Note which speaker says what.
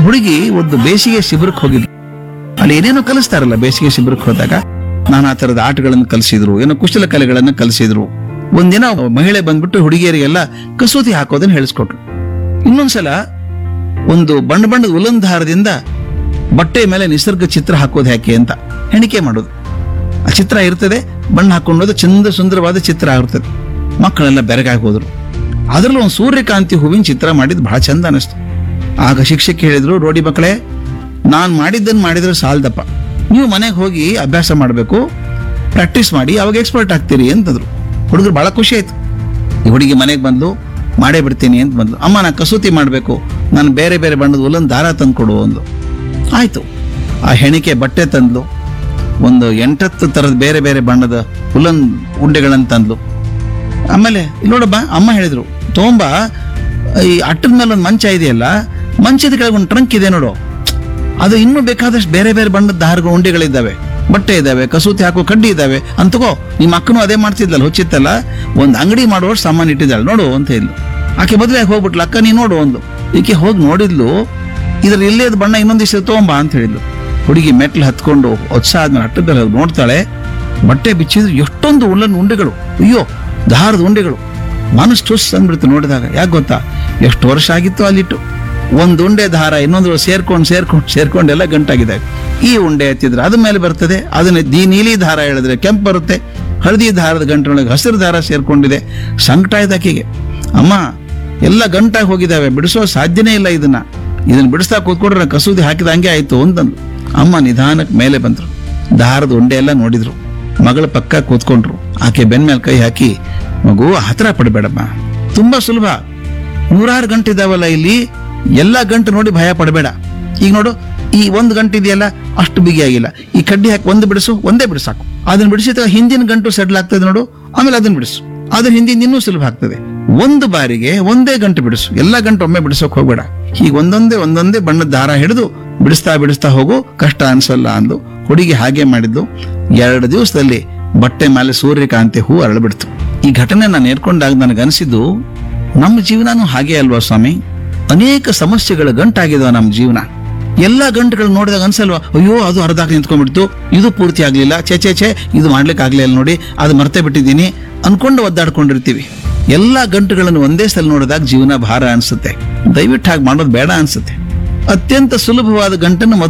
Speaker 1: ಹುಡುಗಿ ಒಂದು ಬೇಸಿಗೆ ಶಿಬಿರಕ್ಕೆ ಹೋಗಿದ್ರು ಅಲ್ಲಿ ಏನೇನೋ ಕಲಿಸ್ತಾರಲ್ಲ ಬೇಸಿಗೆ ಶಿಬಿರಕ್ಕೆ ಹೋದಾಗ ನಾನಾ ತರದ ಆಟಗಳನ್ನು ಕಲಿಸಿದ್ರು ಏನೋ ಕುಶಲ ಕಲೆಗಳನ್ನು ಕಲಿಸಿದ್ರು ಒಂದಿನ ಮಹಿಳೆ ಬಂದ್ಬಿಟ್ಟು ಹುಡುಗಿಯರಿಗೆಲ್ಲ ಕಸೂತಿ ಹಾಕೋದನ್ನ ಹೇಳಿಸ್ಕೊಟ್ರು ಇನ್ನೊಂದ್ಸಲ ಒಂದು ಬಣ್ಣ ಬಣ್ಣದ ಉಲನ್ ದಾರದಿಂದ ಬಟ್ಟೆ ಮೇಲೆ ನಿಸರ್ಗ ಚಿತ್ರ ಹಾಕೋದು ಯಾಕೆ ಅಂತ ಹೆಣಿಕೆ ಮಾಡೋದು ಆ ಚಿತ್ರ ಇರ್ತದೆ ಬಣ್ಣ ಹಾಕೊಂಡೋದು ಚಂದ ಸುಂದರವಾದ ಚಿತ್ರ ಆಗಿರ್ತದೆ ಮಕ್ಕಳೆಲ್ಲ ಬೆರಗಾಗಿ ಹೋದ್ರು ಅದರಲ್ಲೂ ಒಂದು ಸೂರ್ಯಕಾಂತಿ ಹೂವಿನ ಚಿತ್ರ ಮಾಡಿದ್ ಬಹಳ ಚಂದ ಅನಿಸ್ತು ಆಗ ಶಿಕ್ಷಕಿ ಹೇಳಿದ್ರು ರೋಡಿ ಮಕ್ಕಳೇ ನಾನು ಮಾಡಿದ್ದನ್ನು ಮಾಡಿದ್ರೆ ಸಾಲ್ದಪ್ಪ ನೀವು ಮನೆಗೆ ಹೋಗಿ ಅಭ್ಯಾಸ ಮಾಡಬೇಕು ಪ್ರಾಕ್ಟೀಸ್ ಮಾಡಿ ಅವಾಗ ಎಕ್ಸ್ಪರ್ಟ್ ಆಗ್ತೀರಿ ಅಂತಂದ್ರು ಹುಡುಗರು ಬಹಳ ಖುಷಿ ಆಯ್ತು ಈ ಹುಡುಗಿ ಮನೆಗೆ ಬಂದು ಮಾಡೇ ಬಿಡ್ತೀನಿ ಅಂತ ಬಂದ್ಲು ಅಮ್ಮ ನಾ ಕಸೂತಿ ಮಾಡಬೇಕು ನಾನು ಬೇರೆ ಬೇರೆ ಬಣ್ಣದ ಉಲ್ಲನ್ ದಾರ ತಂದು ಕೊಡು ಒಂದು ಆಯ್ತು ಆ ಹೆಣಿಕೆ ಬಟ್ಟೆ ತಂದ್ಲು ಒಂದು ಎಂಟತ್ತು ಥರದ ಬೇರೆ ಬೇರೆ ಬಣ್ಣದ ಉಲ್ಲನ್ ಉಂಡೆಗಳನ್ನು ತಂದ್ಲು ಆಮೇಲೆ ಇಲ್ಲಿ ನೋಡಬ್ಬ ಅಮ್ಮ ಹೇಳಿದ್ರು ತಗೊಂಬ ಈ ಅಟ್ಟದ ಮೇಲೆ ಒಂದು ಮಂಚ ಇದೆಯಲ್ಲ ಮಂಚದ ಕೆಳಗೆ ಒಂದು ಟ್ರಂಕ್ ಇದೆ ನೋಡು ಅದು ಇನ್ನೂ ಬೇಕಾದಷ್ಟು ಬೇರೆ ಬೇರೆ ಬಣ್ಣದ ದಾರಗಳು ಉಂಡೆಗಳಿದ್ದಾವೆ ಬಟ್ಟೆ ಇದ್ದಾವೆ ಕಸೂತಿ ಹಾಕೋ ಕಡ್ಡಿ ಇದ್ದಾವೆ ಅಂತಗೋ ನಿಮ್ಮ ಅಕ್ಕನೂ ಅದೇ ಮಾಡ್ತಿದ್ಲಲ್ಲ ಹುಚ್ಚಿತ್ತಲ್ಲ ಒಂದು ಅಂಗಡಿ ಮಾಡುವಷ್ಟು ಸಾಮಾನು ಇಟ್ಟಿದ್ದಾಳೆ ನೋಡು ಅಂತ ಹೇಳಿದ್ಲು ಆಕೆ ಮದುವೆಗೆ ಹೋಗ್ಬಿಟ್ಲು ಅಕ್ಕ ನೀ ನೋಡು ಒಂದು ಈಕೆ ಹೋಗಿ ನೋಡಿದ್ಲು ಇದ್ರ ಇಲ್ಲೇದ ಬಣ್ಣ ಇನ್ನೊಂದಿಷ್ಟು ತಗೊಂಬಾ ಅಂತ ಹೇಳಿದ್ಲು ಹುಡುಗಿ ಮೆಟ್ಲು ಹತ್ಕೊಂಡು ಉತ್ಸಾಹ ಆದ್ಮೇಲೆ ಅಟ್ಟದಲ್ಲಿ ಹೋಗಿ ನೋಡ್ತಾಳೆ ಬಟ್ಟೆ ಬಿಚ್ಚಿದ್ರು ಎಷ್ಟೊಂದು ಉಲ್ಲನ್ ಉಂಡೆಗಳು ಅಯ್ಯೋ ದಾರದ ಉಂಡೆಗಳು ಮನಸ್ಸು ಟುಸ್ ಅಂದ್ಬಿಡ್ತು ನೋಡಿದಾಗ ಯಾಕೆ ಗೊತ್ತಾ ಎಷ್ಟು ವರ್ಷ ಆಗಿತ್ತು ಅಲ್ಲಿಟ್ಟು ಒಂದು ಉಂಡೆ ದಾರ ಇನ್ನೊಂದು ಸೇರ್ಕೊಂಡು ಸೇರ್ಕೊಂಡು ಸೇರ್ಕೊಂಡು ಎಲ್ಲ ಗಂಟಾಗಿದೆ ಈ ಉಂಡೆ ಎತ್ತಿದ್ರೆ ಅದ್ರ ಮೇಲೆ ಬರ್ತದೆ ಅದನ್ನ ದಿ ನೀಲಿ ದಾರ ಹೇಳಿದ್ರೆ ಕೆಂಪು ಬರುತ್ತೆ ಹಳದಿ ದಾರದ ಗಂಟೊಳಗೆ ಹಸಿರು ದಾರ ಸೇರ್ಕೊಂಡಿದೆ ಸಂಕಟ ಆಯ್ತು ಆಕೆಗೆ ಅಮ್ಮ ಎಲ್ಲ ಗಂಟಾಗಿ ಹೋಗಿದ್ದಾವೆ ಬಿಡಿಸೋ ಸಾಧ್ಯನೇ ಇಲ್ಲ ಇದನ್ನ ಇದನ್ನ ಬಿಡಿಸ್ತಾ ಕೂತ್ಕೊಂಡ್ರೆ ಕಸೂದಿ ಹಾಕಿದ ಹಂಗೆ ಆಯ್ತು ಅಂತಂದು ಅಮ್ಮ ನಿಧಾನಕ್ಕೆ ಮೇಲೆ ಬಂದ್ರು ದಾರದ ಉಂಡೆ ಎಲ್ಲ ನೋಡಿದ್ರು ಮಗಳ ಪಕ್ಕ ಕೂತ್ಕೊಂಡ್ರು ಆಕೆ ಬೆನ್ ಮೇಲೆ ಕೈ ಹಾಕಿ ಮಗು ಹತ್ರ ಪಡಬೇಡಮ್ಮ ತುಂಬಾ ಸುಲಭ ನೂರಾರು ಗಂಟೆ ಇದಾವಲ್ಲ ಇಲ್ಲಿ ಎಲ್ಲ ಗಂಟು ನೋಡಿ ಭಯ ಪಡಬೇಡ ಈಗ ನೋಡು ಈ ಒಂದು ಗಂಟೆ ಇದೆಯಲ್ಲ ಅಷ್ಟು ಬಿಗಿಯಾಗಿಲ್ಲ ಈ ಕಡ್ಡಿ ಹಾಕಿ ಒಂದು ಬಿಡಿಸು ಒಂದೇ ಬಿಡಿಸಾಕು ಅದನ್ನ ಬಿಡಿಸಿದ ಹಿಂದಿನ ಗಂಟು ಸೆಟ್ಲ್ ಆಗ್ತದೆ ನೋಡು ಆಮೇಲೆ ಅದನ್ನ ಬಿಡಿಸು ಅದ್ರ ಹಿಂದಿನ ಇನ್ನೂ ಸುಲಭ ಆಗ್ತದೆ ಒಂದು ಬಾರಿಗೆ ಒಂದೇ ಗಂಟು ಬಿಡಿಸು ಎಲ್ಲ ಗಂಟು ಒಮ್ಮೆ ಬಿಡಿಸೋಕ್ ಹೋಗ್ಬೇಡ ಹೀಗೆ ಒಂದೊಂದೇ ಒಂದೊಂದೇ ಬಣ್ಣದ ದಾರ ಹಿಡಿದು ಬಿಡಿಸ್ತಾ ಬಿಡಿಸ್ತಾ ಹೋಗು ಕಷ್ಟ ಅನ್ಸಲ್ಲ ಅಂದು ಹುಡುಗಿ ಹಾಗೆ ಮಾಡಿದ್ದು ಎರಡು ದಿವಸದಲ್ಲಿ ಬಟ್ಟೆ ಮೇಲೆ ಸೂರ್ಯಕಾಂತಿ ಹೂ ಅರಳಿಬಿಡ್ತು ಈ ಘಟನೆ ನಾನು ಏರ್ಕೊಂಡಾಗ ನನಗನ್ಸಿದ್ದು ನಮ್ಮ ಜೀವನನೂ ಹಾಗೆ ಅಲ್ವಾ ಸ್ವಾಮಿ ಅನೇಕ ಸಮಸ್ಯೆಗಳ ಗಂಟಾಗಿದಾವ ನಮ್ಮ ಜೀವನ ಎಲ್ಲಾ ಗಂಟುಗಳು ನೋಡಿದಾಗ ಅನ್ಸಲ್ವಾ ಅಯ್ಯೋ ಅದು ಅರ್ಧಾಕ್ ನಿಂತ್ಕೊಂಡ್ಬಿಡ್ತು ಇದು ಪೂರ್ತಿ ಆಗ್ಲಿಲ್ಲ ಛೇ ಛೇ ಛೇ ಇದು ಮಾಡ್ಲಿಕ್ಕೆ ಆಗ್ಲಿಲ್ಲ ನೋಡಿ ಅದು ಮರ್ತೆ ಬಿಟ್ಟಿದ್ದೀನಿ ಅನ್ಕೊಂಡು ಒದ್ದಾಡ್ಕೊಂಡಿರ್ತೀವಿ ಎಲ್ಲಾ ಗಂಟುಗಳನ್ನು ಒಂದೇ ಸಲ ನೋಡಿದಾಗ ಜೀವನ ಭಾರ ಅನ್ಸುತ್ತೆ ದಯವಿಟ್ಟು ಹಾಗೆ ಮಾಡೋದು ಬೇಡ ಅನ್ಸುತ್ತೆ ಅತ್ಯಂತ ಸುಲಭವಾದ ಗಂಟನ್ನು